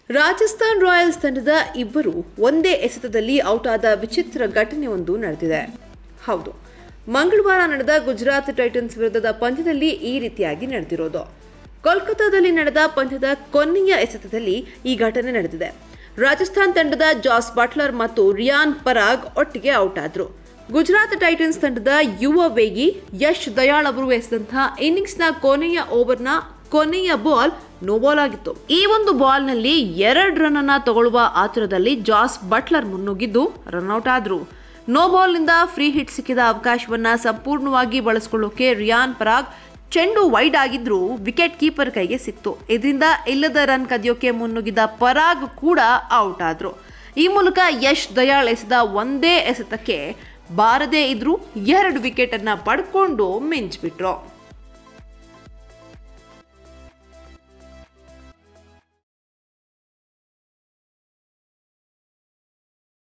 Rajasthan Royals ತಂಡದ ಇಬ್ಬರು ಒಂದೇ ಎಸೆತದಲ್ಲಿ ಔಟ್ ಆದ ವಿಚಿತ್ರ ಘಟನೆಯೊಂದು ನಡೆದಿದೆ ಹೌದು ಮಂಗಳವಾರ ನಡೆದ ಗುಜರಾತ್ ಟೈಟನ್ಸ್ ವಿರುದ್ಧದ ಪಂದ್ಯದಲ್ಲಿ ಈ ರೀತಿಯಾಗಿ ನಡೆದಿರೋದು ಕೋಲ್ಕತ್ತಾದಲ್ಲಿ ನಡೆದ ಪಂದ್ಯದ ಕೊನೆಯ ಎಸೆತದಲ್ಲಿ ಈ ಘಟನೆ ನಡೆದಿದೆ ರಾಜಸ್ಥಾನ್ ತಂಡದ ಜಾಸ್ ಬಟ್ಲರ್ ಮತ್ತು ರಿಯಾನ್ ಪರಾಗ್ ಒಟ್ಟಿಗೆ ಔಟ್ ಆದ್ರು ಗುಜರಾತ್ ಟೈಟನ್ಸ್ ತಂಡದ ಯುವ ವೇಗಿ ಯಶ್ ದಯಾಳ್ ಅವರು ಎಸೆದಂತಹ ಇನ್ನಿಂಗ್ಸ್ನ ಕೊನೆಯ ಓವರ್ನ ಕೊನೆಯ ಬಾಲ್ ನೋ ಬಾಲ್ ಆಗಿತ್ತು ಈ ಒಂದು ಬಾಲ್ನಲ್ಲಿ ಎರಡು ರನ್ ಅನ್ನ ತಗೊಳ್ಳುವ ಆತುರದಲ್ಲಿ ಜಾಸ್ ಬಟ್ಲರ್ ಮುನ್ನುಗ್ಗಿದ್ದು ರನ್ಔಟ್ ಆದ್ರು ನೋ ಬಾಲ್ನಿಂದ ಫ್ರೀ ಹಿಟ್ ಸಿಕ್ಕಿದ ಅವಕಾಶವನ್ನ ಸಂಪೂರ್ಣವಾಗಿ ಬಳಸಿಕೊಳ್ಳೋಕೆ ರಿಯಾನ್ ಪರಾಗ್ ಚೆಂಡು ವೈಡ್ ಆಗಿದ್ರೂ ವಿಕೆಟ್ ಕೀಪರ್ ಕೈಗೆ ಸಿಕ್ತು ಇದರಿಂದ ಇಲ್ಲದ ರನ್ ಕದಿಯೋಕೆ ಮುನ್ನುಗ್ಗಿದ ಪರಾಗ್ ಕೂಡ ಔಟ್ ಆದ್ರು ಈ ಮೂಲಕ ಯಶ್ ದಯಾಳ್ ಎಸೆದ ಒಂದೇ ಎಸೆತಕ್ಕೆ ಬಾರದೇ ಇದ್ರೂ ಎರಡು ವಿಕೆಟ್ ಅನ್ನ ಪಡ್ಕೊಂಡು ಮಿಂಚ್ಬಿಟ್ರು